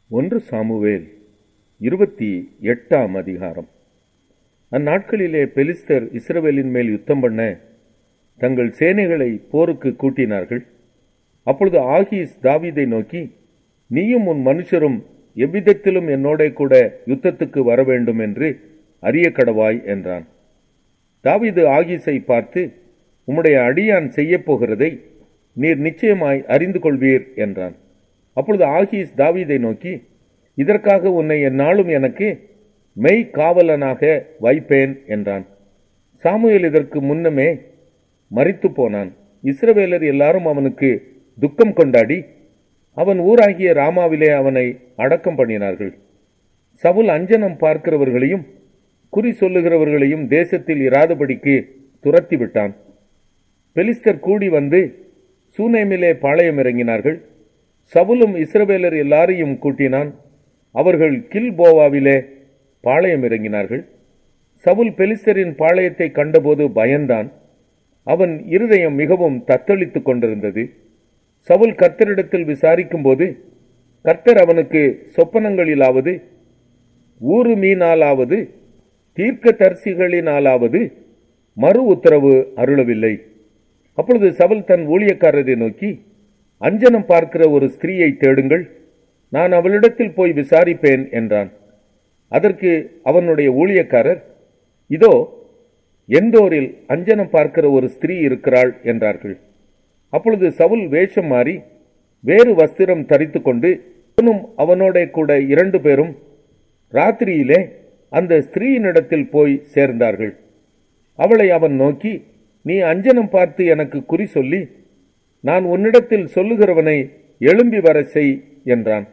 ஒன்று சாமுவேல் இருபத்தி எட்டாம் அதிகாரம் அந்நாட்களிலே பெலிஸ்தர் இஸ்ரவேலின் மேல் யுத்தம் பண்ண தங்கள் சேனைகளை போருக்கு கூட்டினார்கள் அப்பொழுது ஆகீஸ் தாவீதை நோக்கி நீயும் உன் மனுஷரும் எவ்விதத்திலும் என்னோட கூட யுத்தத்துக்கு வர வேண்டும் என்று அறிய கடவாய் என்றான் தாவீது ஆகீஸை பார்த்து உம்முடைய அடியான் செய்யப் போகிறதை நீர் நிச்சயமாய் அறிந்து கொள்வீர் என்றான் அப்பொழுது ஆகீஸ் தாவீதை நோக்கி இதற்காக உன்னை எந்நாளும் எனக்கு மெய் காவலனாக வைப்பேன் என்றான் சாமுவேல் இதற்கு முன்னமே மறித்து போனான் இஸ்ரவேலர் எல்லாரும் அவனுக்கு துக்கம் கொண்டாடி அவன் ஊராகிய ராமாவிலே அவனை அடக்கம் பண்ணினார்கள் சவுல் அஞ்சனம் பார்க்கிறவர்களையும் குறி சொல்லுகிறவர்களையும் தேசத்தில் இராதபடிக்கு துரத்தி விட்டான் பெலிஸ்தர் கூடி வந்து சூனேமிலே பாளையம் இறங்கினார்கள் சவுலும் இஸ்ரவேலர் எல்லாரையும் கூட்டினான் அவர்கள் கில்போவாவிலே பாளையம் இறங்கினார்கள் சவுல் பெலிஸ்தரின் பாளையத்தை கண்டபோது பயந்தான் அவன் இருதயம் மிகவும் தத்தளித்துக் கொண்டிருந்தது சவுல் கர்த்தரிடத்தில் விசாரிக்கும்போது கர்த்தர் அவனுக்கு சொப்பனங்களிலாவது ஊரு மீனாலாவது தீர்க்க தரிசிகளினாலாவது மறு உத்தரவு அருளவில்லை அப்பொழுது சவுல் தன் ஊழியக்காரரை நோக்கி அஞ்சனம் பார்க்கிற ஒரு ஸ்திரீயை தேடுங்கள் நான் அவளிடத்தில் போய் விசாரிப்பேன் என்றான் அதற்கு அவனுடைய ஊழியக்காரர் இதோ எந்தோரில் அஞ்சனம் பார்க்கிற ஒரு ஸ்திரீ இருக்கிறாள் என்றார்கள் அப்பொழுது சவுல் வேஷம் மாறி வேறு வஸ்திரம் தரித்து கொண்டு அவனும் அவனோட கூட இரண்டு பேரும் ராத்திரியிலே அந்த ஸ்திரீயினிடத்தில் போய் சேர்ந்தார்கள் அவளை அவன் நோக்கி நீ அஞ்சனம் பார்த்து எனக்கு குறி சொல்லி நான் உன்னிடத்தில் சொல்லுகிறவனை எழும்பி வர செய் என்றான்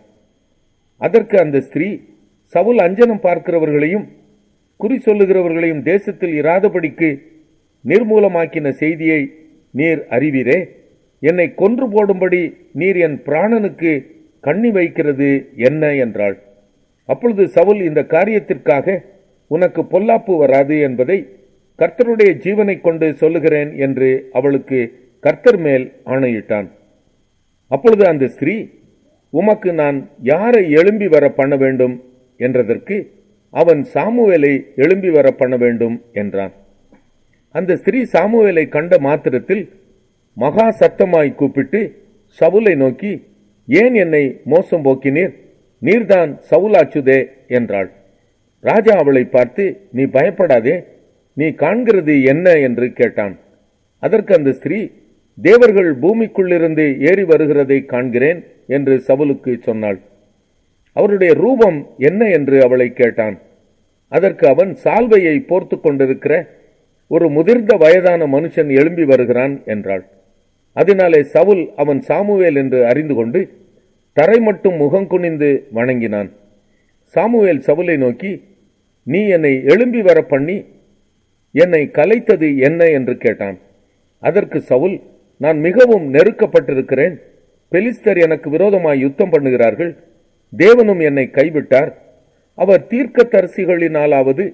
அதற்கு அந்த ஸ்திரீ சவுல் அஞ்சனம் பார்க்கிறவர்களையும் குறி சொல்லுகிறவர்களையும் தேசத்தில் இராதபடிக்கு நிர்மூலமாக்கின செய்தியை நீர் அறிவீரே என்னை கொன்று போடும்படி நீர் என் பிராணனுக்கு கண்ணி வைக்கிறது என்ன என்றாள் அப்பொழுது சவுல் இந்த காரியத்திற்காக உனக்கு பொல்லாப்பு வராது என்பதை கர்த்தருடைய ஜீவனை கொண்டு சொல்லுகிறேன் என்று அவளுக்கு கர்த்தர் மேல் ஆணையிட்டான் அப்பொழுது அந்த ஸ்திரீ உமக்கு நான் யாரை எழும்பி வர பண்ண வேண்டும் என்றதற்கு அவன் சாமுவேலை எழும்பி வர பண்ண வேண்டும் என்றான் அந்த ஸ்திரீ சாமுவேலை கண்ட மாத்திரத்தில் மகா சத்தமாய் கூப்பிட்டு சவுலை நோக்கி ஏன் என்னை மோசம் போக்கினீர் நீர்தான் சவுலாச்சுதே என்றாள் ராஜா அவளை பார்த்து நீ பயப்படாதே நீ காண்கிறது என்ன என்று கேட்டான் அதற்கு அந்த ஸ்திரீ தேவர்கள் பூமிக்குள்ளிருந்து ஏறி வருகிறதை காண்கிறேன் என்று சவுலுக்கு சொன்னாள் அவருடைய ரூபம் என்ன என்று அவளை கேட்டான் அதற்கு அவன் சால்வையை போர்த்து கொண்டிருக்கிற ஒரு முதிர்ந்த வயதான மனுஷன் எழும்பி வருகிறான் என்றாள் அதனாலே சவுல் அவன் சாமுவேல் என்று அறிந்து கொண்டு தரை மட்டும் முகம் குனிந்து வணங்கினான் சாமுவேல் சவுலை நோக்கி நீ என்னை எழும்பி வர பண்ணி என்னை கலைத்தது என்ன என்று கேட்டான் அதற்கு சவுல் நான் மிகவும் நெருக்கப்பட்டிருக்கிறேன் பெலிஸ்தர் எனக்கு விரோதமாய் யுத்தம் பண்ணுகிறார்கள் தேவனும் என்னை கைவிட்டார் அவர் தீர்க்க தரிசிகளினாலாவது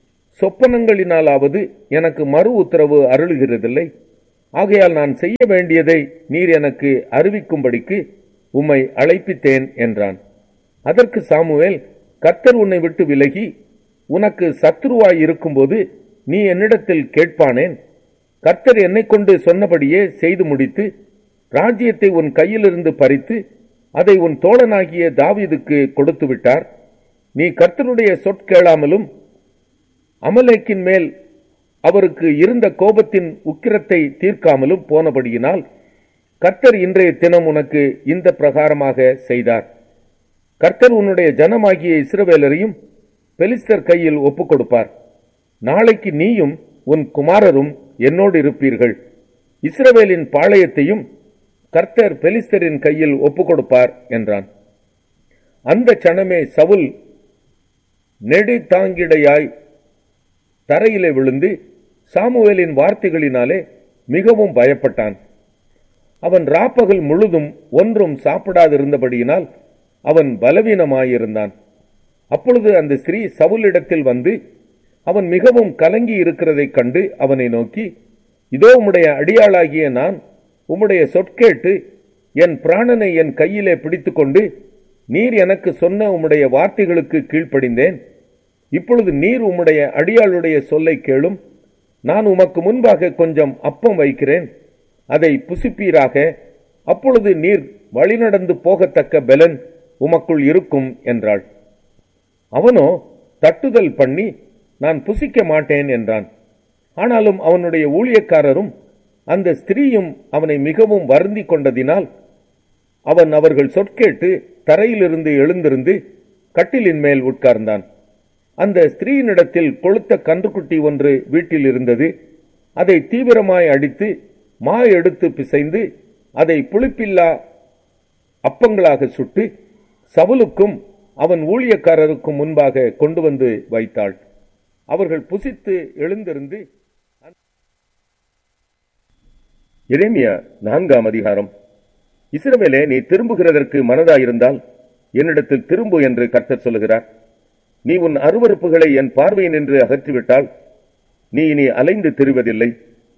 சொப்பனங்களினாலாவது எனக்கு மறு உத்தரவு அருளுகிறதில்லை ஆகையால் நான் செய்ய வேண்டியதை நீர் எனக்கு அறிவிக்கும்படிக்கு உம்மை அழைப்பித்தேன் என்றான் அதற்கு சாமுவேல் கர்த்தர் உன்னை விட்டு விலகி உனக்கு சத்துருவாய் இருக்கும்போது நீ என்னிடத்தில் கேட்பானேன் கர்த்தர் என்னை கொண்டு சொன்னபடியே செய்து முடித்து ராஜ்யத்தை உன் கையிலிருந்து பறித்து அதை உன் தோழனாகிய தாவீதுக்கு கொடுத்து விட்டார் நீ கர்த்தருடைய சொற்கேளாமலும் அமலேக்கின் மேல் அவருக்கு இருந்த கோபத்தின் உக்கிரத்தை தீர்க்காமலும் போனபடியினால் கர்த்தர் இன்றைய தினம் உனக்கு இந்த பிரகாரமாக செய்தார் கர்த்தர் உன்னுடைய ஜனமாகிய இஸ்ரவேலரையும் பெலிஸ்தர் கையில் ஒப்புக் கொடுப்பார் நாளைக்கு நீயும் உன் குமாரரும் என்னோடு இருப்பீர்கள் இஸ்ரவேலின் பாளையத்தையும் கர்த்தர் பெலிஸ்தரின் கையில் ஒப்புக் கொடுப்பார் என்றான் அந்த சனமே சவுல் நெடு தாங்கிடையாய் தரையிலே விழுந்து சாமுவேலின் வார்த்தைகளினாலே மிகவும் பயப்பட்டான் அவன் ராப்பகல் முழுதும் ஒன்றும் சாப்பிடாதிருந்தபடியினால் அவன் பலவீனமாயிருந்தான் அப்பொழுது அந்த ஸ்திரீ சவுலிடத்தில் வந்து அவன் மிகவும் கலங்கி இருக்கிறதைக் கண்டு அவனை நோக்கி இதோ உம்முடைய அடியாளாகிய நான் உம்முடைய சொற்கேட்டு என் பிராணனை என் கையிலே பிடித்துக்கொண்டு நீர் எனக்கு சொன்ன உம்முடைய வார்த்தைகளுக்கு கீழ்ப்படிந்தேன் இப்பொழுது நீர் உம்முடைய அடியாளுடைய சொல்லை கேளும் நான் உமக்கு முன்பாக கொஞ்சம் அப்பம் வைக்கிறேன் அதை புசிப்பீராக அப்பொழுது நீர் வழிநடந்து போகத்தக்க பெலன் உமக்குள் இருக்கும் என்றாள் அவனோ தட்டுதல் பண்ணி நான் புசிக்க மாட்டேன் என்றான் ஆனாலும் அவனுடைய ஊழியக்காரரும் அந்த ஸ்திரீயும் அவனை மிகவும் வருந்தி கொண்டதினால் அவன் அவர்கள் சொற்கேட்டு தரையிலிருந்து எழுந்திருந்து கட்டிலின் மேல் உட்கார்ந்தான் அந்த ஸ்திரீயினிடத்தில் கொளுத்த கன்றுக்குட்டி ஒன்று வீட்டில் இருந்தது அதை தீவிரமாய் அடித்து மா எடுத்து பிசைந்து அதை புளிப்பில்லா அப்பங்களாக சுட்டு சவுலுக்கும் அவன் ஊழியக்காரருக்கும் முன்பாக கொண்டு வந்து வைத்தாள் அவர்கள் புசித்து எழுந்திருந்து எரேமியா நான்காம் அதிகாரம் இஸ்ரவேலே நீ திரும்புகிறதற்கு மனதாயிருந்தால் என்னிடத்தில் திரும்பு என்று கர்த்தர் சொல்லுகிறார் நீ உன் அருவறுப்புகளை என் பார்வையில் நின்று அகற்றிவிட்டால் நீ இனி அலைந்து திரிவதில்லை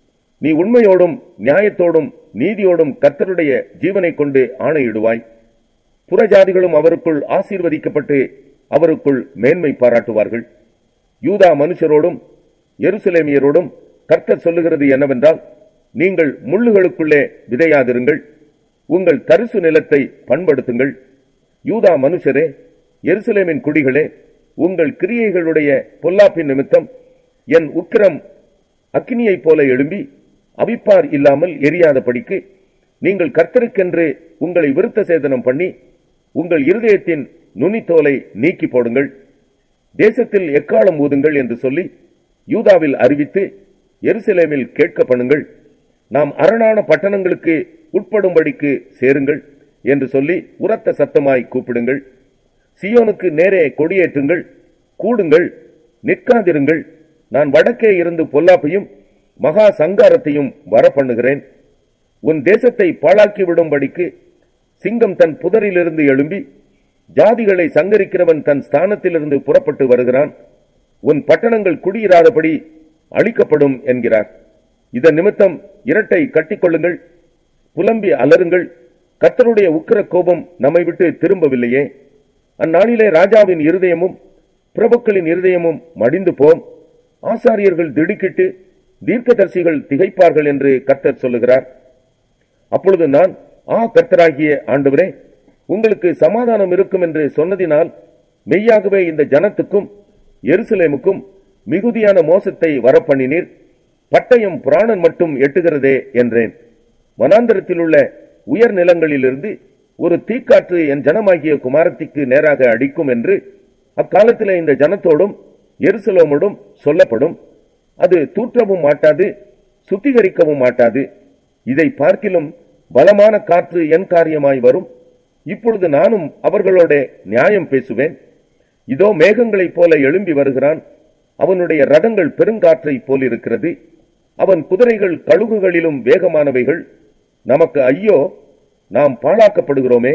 நீ உண்மையோடும் நியாயத்தோடும் நீதியோடும் கர்த்தருடைய ஜீவனை கொண்டு ஆணையிடுவாய் புறஜாதிகளும் அவருக்குள் ஆசீர்வதிக்கப்பட்டு அவருக்குள் மேன்மை பாராட்டுவார்கள் யூதா மனுஷரோடும் எருசலேமியரோடும் கர்த்தர் சொல்லுகிறது என்னவென்றால் நீங்கள் முள்ளுகளுக்குள்ளே விதையாதிருங்கள் உங்கள் தரிசு நிலத்தை பண்படுத்துங்கள் யூதா மனுஷரே எருசலேமின் குடிகளே உங்கள் கிரியைகளுடைய பொல்லாப்பின் நிமித்தம் என் உக்கிரம் அக்கினியைப் போல எழும்பி அவிப்பார் இல்லாமல் எரியாதபடிக்கு நீங்கள் கர்த்தருக்கென்று உங்களை விருத்த சேதனம் பண்ணி உங்கள் இருதயத்தின் நுனித்தோலை நீக்கி போடுங்கள் தேசத்தில் எக்காலம் ஊதுங்கள் என்று சொல்லி யூதாவில் அறிவித்து எருசலேமில் கேட்க பண்ணுங்கள் நாம் அரணான பட்டணங்களுக்கு உட்படும்படிக்கு சேருங்கள் என்று சொல்லி உரத்த சத்தமாய் கூப்பிடுங்கள் சியோனுக்கு நேரே கொடியேற்றுங்கள் கூடுங்கள் நிற்காதிருங்கள் நான் வடக்கே இருந்து பொல்லாப்பையும் மகா சங்காரத்தையும் வரப்பண்ணுகிறேன் உன் தேசத்தை பாழாக்கி விடும்படிக்கு சிங்கம் தன் புதரிலிருந்து எழும்பி ஜாதிகளை சங்கரிக்கிறவன் தன் ஸ்தானத்திலிருந்து புறப்பட்டு வருகிறான் உன் பட்டணங்கள் குடியிராதபடி அழிக்கப்படும் என்கிறார் இதன் நிமித்தம் இரட்டை கட்டிக்கொள்ளுங்கள் புலம்பி அலருங்கள் கர்த்தருடைய உக்கிர கோபம் நம்மை விட்டு திரும்பவில்லையே அந்நாளிலே ராஜாவின் இருதயமும் பிரபுக்களின் இருதயமும் மடிந்து போம் ஆசாரியர்கள் திடுக்கிட்டு தீர்க்கதரிசிகள் திகைப்பார்கள் என்று கர்த்தர் சொல்லுகிறார் அப்பொழுது நான் ஆ கர்த்தராகிய ஆண்டவரே உங்களுக்கு சமாதானம் இருக்கும் என்று சொன்னதினால் மெய்யாகவே இந்த ஜனத்துக்கும் எருசலேமுக்கும் மிகுதியான மோசத்தை வரப்பண்ணினீர் பட்டயம் புராணன் மட்டும் எட்டுகிறதே என்றேன் வனாந்தரத்தில் உள்ள உயர் நிலங்களிலிருந்து ஒரு தீக்காற்று என் ஜனமாகிய குமாரத்திற்கு நேராக அடிக்கும் என்று அக்காலத்தில் இந்த ஜனத்தோடும் எருசலேமோடும் சொல்லப்படும் அது தூற்றவும் மாட்டாது சுத்திகரிக்கவும் மாட்டாது இதை பார்க்கிலும் பலமான காற்று என் காரியமாய் வரும் இப்பொழுது நானும் அவர்களோட நியாயம் பேசுவேன் இதோ மேகங்களைப் போல எழும்பி வருகிறான் அவனுடைய ரதங்கள் பெருங்காற்றைப் போலிருக்கிறது அவன் குதிரைகள் கழுகுகளிலும் வேகமானவைகள் நமக்கு ஐயோ நாம் பாழாக்கப்படுகிறோமே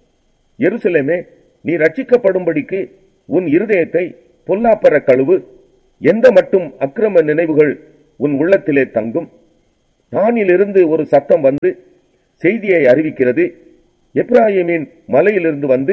எருசலேமே நீ ரட்சிக்கப்படும்படிக்கு உன் இருதயத்தை பொல்லாப்பற கழுவு எந்த மட்டும் அக்கிரம நினைவுகள் உன் உள்ளத்திலே தங்கும் தானிலிருந்து ஒரு சத்தம் வந்து செய்தியை அறிவிக்கிறது எப்ராஹிமின் மலையிலிருந்து வந்து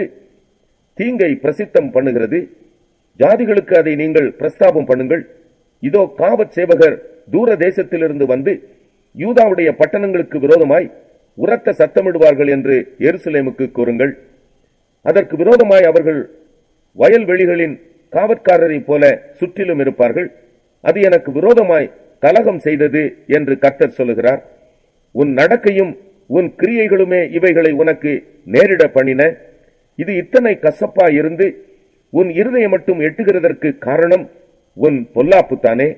தீங்கை பிரசித்தம் பண்ணுகிறது ஜாதிகளுக்கு அதை நீங்கள் பிரஸ்தாபம் பண்ணுங்கள் இதோ காவற் சேவகர் தூர தேசத்திலிருந்து வந்து யூதாவுடைய பட்டணங்களுக்கு விரோதமாய் உரத்த சத்தமிடுவார்கள் என்று எருசலேமுக்கு கூறுங்கள் அதற்கு விரோதமாய் அவர்கள் வயல்வெளிகளின் காவற்காரரைப் போல சுற்றிலும் இருப்பார்கள் அது எனக்கு விரோதமாய் கலகம் செய்தது என்று கர்த்தர் சொல்லுகிறார் உன் நடக்கையும் உன் கிரியைகளுமே இவைகளை உனக்கு நேரிட பண்ணின இது இத்தனை கசப்பா இருந்து உன் இருதயம் மட்டும் எட்டுகிறதற்கு காரணம் உன் பொல்லாப்புத்தானே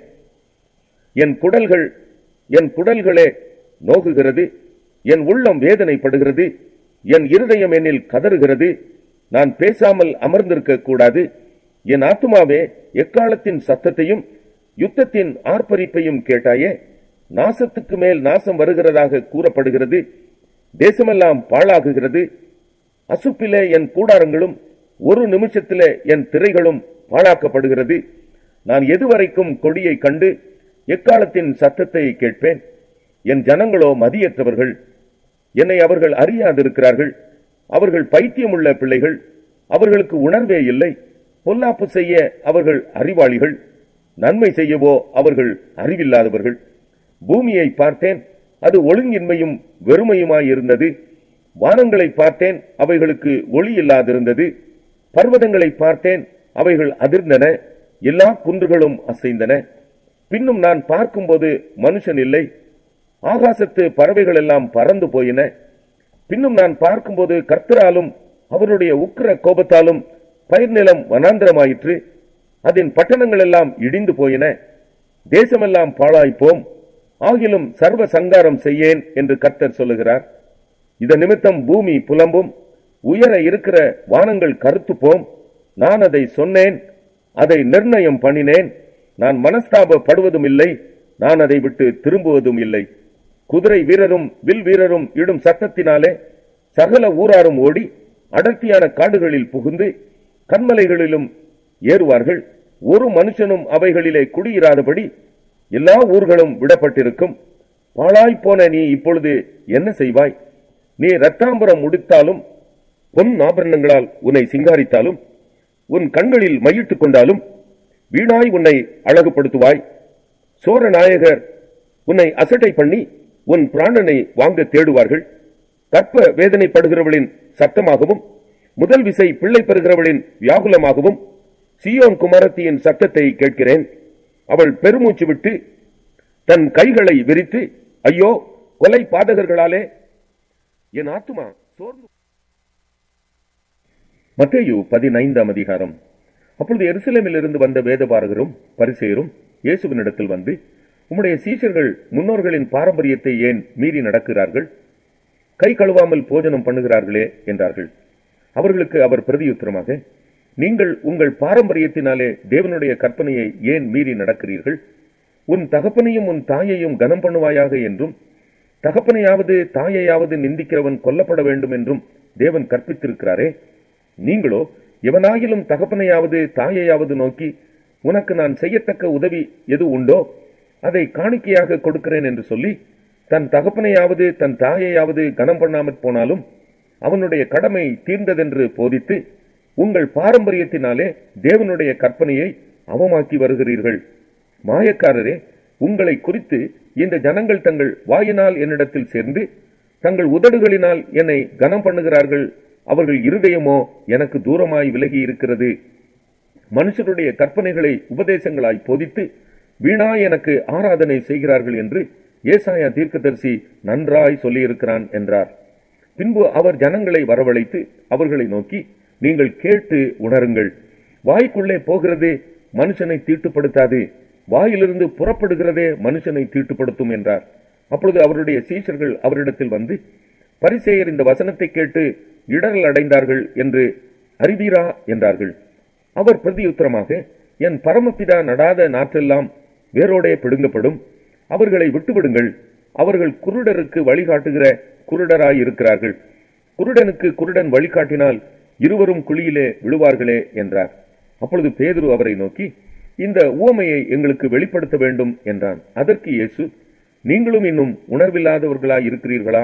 என் குடல்கள் என் குடல்களே நோகுகிறது என் உள்ளம் வேதனைப்படுகிறது என் இருதயம் என்னில் கதறுகிறது நான் பேசாமல் அமர்ந்திருக்க கூடாது என் ஆத்துமாவே எக்காலத்தின் சத்தத்தையும் யுத்தத்தின் ஆர்ப்பரிப்பையும் கேட்டாயே நாசத்துக்கு மேல் நாசம் வருகிறதாக கூறப்படுகிறது தேசமெல்லாம் பாழாகுகிறது அசுப்பிலே என் கூடாரங்களும் ஒரு நிமிஷத்திலே என் திரைகளும் பாழாக்கப்படுகிறது நான் எதுவரைக்கும் கொடியை கண்டு எக்காலத்தின் சத்தத்தை கேட்பேன் என் ஜனங்களோ மதியற்றவர்கள் என்னை அவர்கள் அறியாதிருக்கிறார்கள் அவர்கள் பைத்தியமுள்ள பிள்ளைகள் அவர்களுக்கு உணர்வே இல்லை பொல்லாப்பு செய்ய அவர்கள் அறிவாளிகள் நன்மை செய்யவோ அவர்கள் அறிவில்லாதவர்கள் பூமியை பார்த்தேன் அது ஒழுங்கின்மையும் வெறுமையுமாயிருந்தது வானங்களை பார்த்தேன் அவைகளுக்கு ஒளி இல்லாதிருந்தது பர்வதங்களை பார்த்தேன் அவைகள் அதிர்ந்தன எல்லா குன்றுகளும் அசைந்தன பின்னும் நான் பார்க்கும்போது மனுஷன் இல்லை ஆகாசத்து பறவைகள் எல்லாம் பறந்து போயின பின்னும் நான் பார்க்கும்போது கர்த்தராலும் அவருடைய உக்கிர கோபத்தாலும் பயிர் நிலம் வனாந்திரமாயிற்று அதன் பட்டணங்கள் எல்லாம் இடிந்து போயின தேசமெல்லாம் பாழாய்ப்போம் ஆகிலும் சர்வ சங்காரம் செய்யேன் என்று கர்த்தர் சொல்லுகிறார் இத நிமித்தம் பூமி புலம்பும் உயர இருக்கிற வானங்கள் கருத்துப்போம் நான் அதை சொன்னேன் அதை நிர்ணயம் பண்ணினேன் நான் மனஸ்தாபப்படுவதும் இல்லை நான் அதை விட்டு திரும்புவதும் இல்லை குதிரை வீரரும் வில் வீரரும் இடும் சத்தத்தினாலே சகல ஊராரும் ஓடி அடர்த்தியான காடுகளில் புகுந்து கண்மலைகளிலும் ஏறுவார்கள் ஒரு மனுஷனும் அவைகளிலே குடியிராதபடி எல்லா ஊர்களும் விடப்பட்டிருக்கும் பாழாய்ப்போன நீ இப்பொழுது என்ன செய்வாய் நீ ரத்தாம்பரம் முடித்தாலும் பொன் ஆபரணங்களால் உன்னை சிங்காரித்தாலும் உன் கண்களில் மையிட்டுக் கொண்டாலும் வீணாய் உன்னை அழகுபடுத்துவாய் சோர நாயகர் உன்னை அசட்டை பண்ணி உன் பிராணனை வாங்க தேடுவார்கள் கற்ப வேதனைப்படுகிறவளின் சத்தமாகவும் முதல் விசை பிள்ளை பெறுகிறவளின் வியாகுலமாகவும் சியோன் குமாரத்தியின் சத்தத்தை கேட்கிறேன் அவள் பெருமூச்சு விட்டு தன் கைகளை விரித்து ஐயோ கொலை பாதகர்களாலே என் ஆத்துமா சோர்ந்து மத்தேயு பதினைந்தாம் அதிகாரம் அப்பொழுது எருசலேமில் இருந்து வந்த வேதபாரகரும் பரிசெயரும் இயேசுவினிடத்தில் வந்து உம்முடைய சீஷர்கள் முன்னோர்களின் பாரம்பரியத்தை ஏன் மீறி நடக்கிறார்கள் கை கழுவாமல் போஜனம் பண்ணுகிறார்களே என்றார்கள் அவர்களுக்கு அவர் பிரதியுத்தரமாக நீங்கள் உங்கள் பாரம்பரியத்தினாலே தேவனுடைய கற்பனையை ஏன் மீறி நடக்கிறீர்கள் உன் தகப்பனையும் உன் தாயையும் கனம் பண்ணுவாயாக என்றும் தகப்பனையாவது தாயையாவது நிந்திக்கிறவன் கொல்லப்பட வேண்டும் என்றும் தேவன் கற்பித்திருக்கிறாரே நீங்களோ எவனாகிலும் தகப்பனையாவது தாயையாவது நோக்கி உனக்கு நான் செய்யத்தக்க உதவி எது உண்டோ அதை காணிக்கையாக கொடுக்கிறேன் என்று சொல்லி தன் தகப்பனையாவது தன் தாயையாவது கனம் பண்ணாமற் போனாலும் அவனுடைய கடமை தீர்ந்ததென்று போதித்து உங்கள் பாரம்பரியத்தினாலே தேவனுடைய கற்பனையை அவமாக்கி வருகிறீர்கள் மாயக்காரரே உங்களை குறித்து இந்த ஜனங்கள் தங்கள் வாயினால் என்னிடத்தில் சேர்ந்து தங்கள் உதடுகளினால் என்னை கனம் பண்ணுகிறார்கள் அவர்கள் இருதயமோ எனக்கு தூரமாய் விலகி இருக்கிறது மனுஷருடைய கற்பனைகளை உபதேசங்களாய் போதித்து வீணாய் எனக்கு ஆராதனை செய்கிறார்கள் என்று ஏசாயா தீர்க்கதரிசி நன்றாய் சொல்லியிருக்கிறான் என்றார் பின்பு அவர் ஜனங்களை வரவழைத்து அவர்களை நோக்கி நீங்கள் கேட்டு உணருங்கள் வாய்க்குள்ளே போகிறதே மனுஷனை தீட்டுப்படுத்தாது வாயிலிருந்து புறப்படுகிறதே மனுஷனை தீட்டுப்படுத்தும் என்றார் அப்பொழுது அவருடைய சீஷர்கள் அவரிடத்தில் வந்து பரிசேயர் இந்த வசனத்தை கேட்டு இடரல் அடைந்தார்கள் என்று அறிவீரா என்றார்கள் அவர் பிரதியுத்தரமாக என் பரமபிதா நடாத நாற்றெல்லாம் வேரோடே பிடுங்கப்படும் அவர்களை விட்டுவிடுங்கள் அவர்கள் குருடருக்கு வழிகாட்டுகிற குருடராய் இருக்கிறார்கள் குருடனுக்கு குருடன் வழிகாட்டினால் இருவரும் குழியிலே விழுவார்களே என்றார் அப்பொழுது பேதுரு அவரை நோக்கி இந்த உவமையை எங்களுக்கு வெளிப்படுத்த வேண்டும் என்றான் அதற்கு இயேசு நீங்களும் இன்னும் உணர்வில்லாதவர்களாய் இருக்கிறீர்களா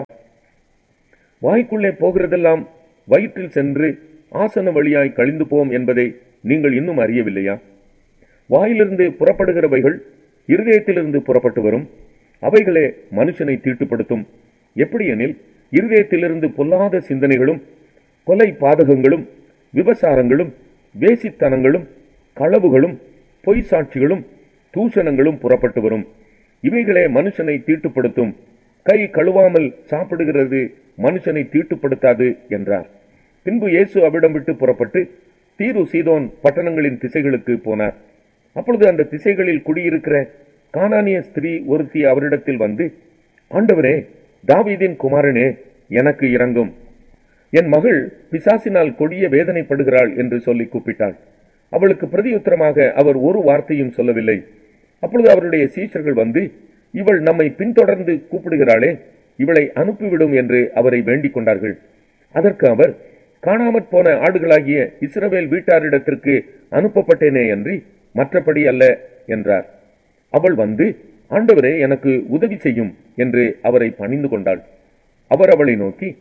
வாய்க்குள்ளே போகிறதெல்லாம் வயிற்றில் சென்று ஆசன வழியாய் கழிந்து போம் என்பதை நீங்கள் இன்னும் அறியவில்லையா வாயிலிருந்து புறப்படுகிறவைகள் இருதயத்திலிருந்து புறப்பட்டு வரும் அவைகளே மனுஷனை தீட்டுப்படுத்தும் எப்படியெனில் இருதயத்திலிருந்து பொல்லாத சிந்தனைகளும் கொலை பாதகங்களும் விபசாரங்களும் வேசித்தனங்களும் களவுகளும் பொய் சாட்சிகளும் தூஷணங்களும் புறப்பட்டு வரும் இவைகளே மனுஷனை தீட்டுப்படுத்தும் கை கழுவாமல் சாப்பிடுகிறது மனுஷனை தீட்டுப்படுத்தாது என்றார் பின்பு இயேசு அவிடம் விட்டு புறப்பட்டு தீரு சீதோன் பட்டணங்களின் திசைகளுக்கு போனார் அப்பொழுது அந்த திசைகளில் குடியிருக்கிற கானானிய ஸ்திரீ ஒருத்தி அவரிடத்தில் வந்து ஆண்டவரே தாவீதின் குமாரனே எனக்கு இறங்கும் என் மகள் பிசாசினால் கொடிய வேதனைப்படுகிறாள் என்று சொல்லி கூப்பிட்டாள் அவளுக்கு பிரதியுத்தரமாக அவர் ஒரு வார்த்தையும் சொல்லவில்லை அப்பொழுது அவருடைய சீஷர்கள் வந்து இவள் நம்மை பின்தொடர்ந்து கூப்பிடுகிறாளே இவளை அனுப்பிவிடும் என்று அவரை வேண்டிக் கொண்டார்கள் அதற்கு அவர் காணாமற் போன ஆடுகளாகிய இஸ்ரவேல் வீட்டாரிடத்திற்கு அனுப்பப்பட்டேனே அன்றி மற்றபடி அல்ல என்றார் அவள் வந்து ஆண்டவரே எனக்கு உதவி செய்யும் என்று அவரை பணிந்து கொண்டாள் அவர் அவளை நோக்கி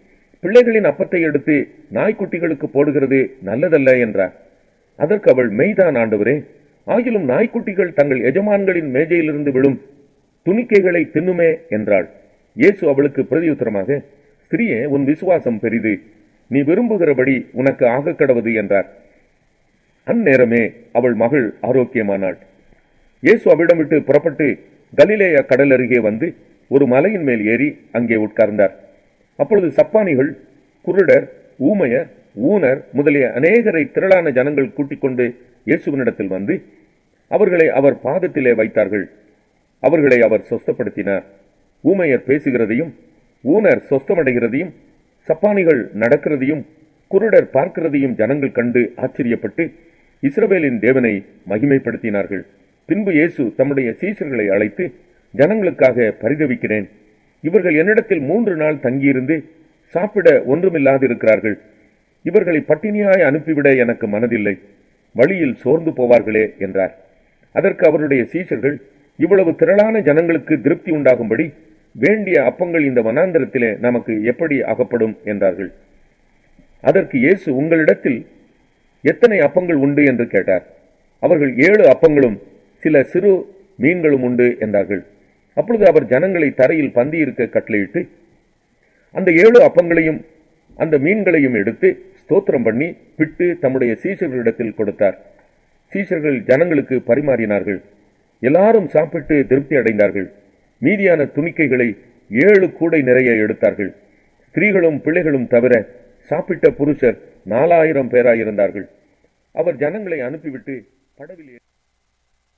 பிள்ளைகளின் அப்பத்தை எடுத்து நாய்க்குட்டிகளுக்கு போடுகிறது நல்லதல்ல என்றார் அதற்கு அவள் மெய்தான் ஆண்டவரே ஆகிலும் நாய்க்குட்டிகள் தங்கள் எஜமான்களின் மேஜையிலிருந்து விழும் துணிக்கைகளை தின்னுமே என்றாள் இயேசு அவளுக்கு பிரதியுத்தரமாக ஸ்திரியே உன் விசுவாசம் பெரிது நீ விரும்புகிறபடி உனக்கு ஆகக் கடவது என்றார் அந்நேரமே அவள் மகள் ஆரோக்கியமானாள் இயேசு அவிடம் விட்டு புறப்பட்டு கலிலேய கடல் அருகே வந்து ஒரு மலையின் மேல் ஏறி அங்கே உட்கார்ந்தார் அப்பொழுது சப்பானிகள் குருடர் ஊமையர் ஊனர் முதலிய அநேகரை திரளான ஜனங்கள் கூட்டிக் கொண்டு இயேசுவினிடத்தில் வந்து அவர்களை அவர் பாதத்திலே வைத்தார்கள் அவர்களை அவர் சொஸ்தப்படுத்தினார் ஊமையர் பேசுகிறதையும் ஊனர் சொஸ்தமடைகிறதையும் சப்பானிகள் நடக்கிறதையும் குருடர் பார்க்கிறதையும் ஜனங்கள் கண்டு ஆச்சரியப்பட்டு இஸ்ரவேலின் தேவனை மகிமைப்படுத்தினார்கள் பின்பு இயேசு தம்முடைய சீசர்களை அழைத்து ஜனங்களுக்காக பரிதவிக்கிறேன் இவர்கள் என்னிடத்தில் மூன்று நாள் தங்கியிருந்து சாப்பிட ஒன்றுமில்லாதிருக்கிறார்கள் இவர்களை பட்டினியாய் அனுப்பிவிட எனக்கு மனதில்லை வழியில் சோர்ந்து போவார்களே என்றார் அதற்கு அவருடைய சீசர்கள் இவ்வளவு திரளான ஜனங்களுக்கு திருப்தி உண்டாகும்படி வேண்டிய அப்பங்கள் இந்த வனாந்தரத்திலே நமக்கு எப்படி அகப்படும் என்றார்கள் அதற்கு இயேசு உங்களிடத்தில் எத்தனை அப்பங்கள் உண்டு என்று கேட்டார் அவர்கள் ஏழு அப்பங்களும் சில சிறு மீன்களும் உண்டு என்றார்கள் அப்பொழுது அவர் ஜனங்களை தரையில் பந்தி இருக்க கட்டளையிட்டு அந்த ஏழு அப்பங்களையும் அந்த மீன்களையும் எடுத்து ஸ்தோத்திரம் பண்ணி பிட்டு தம்முடைய சீசர்களிடத்தில் கொடுத்தார் சீசர்கள் ஜனங்களுக்கு பரிமாறினார்கள் எல்லாரும் சாப்பிட்டு திருப்தி அடைந்தார்கள் மீதியான துணிக்கைகளை ஏழு கூடை நிறைய எடுத்தார்கள் ஸ்திரீகளும் பிள்ளைகளும் தவிர சாப்பிட்ட புருஷர் நாலாயிரம் பேராயிருந்தார்கள் அவர் ஜனங்களை அனுப்பிவிட்டு படவில்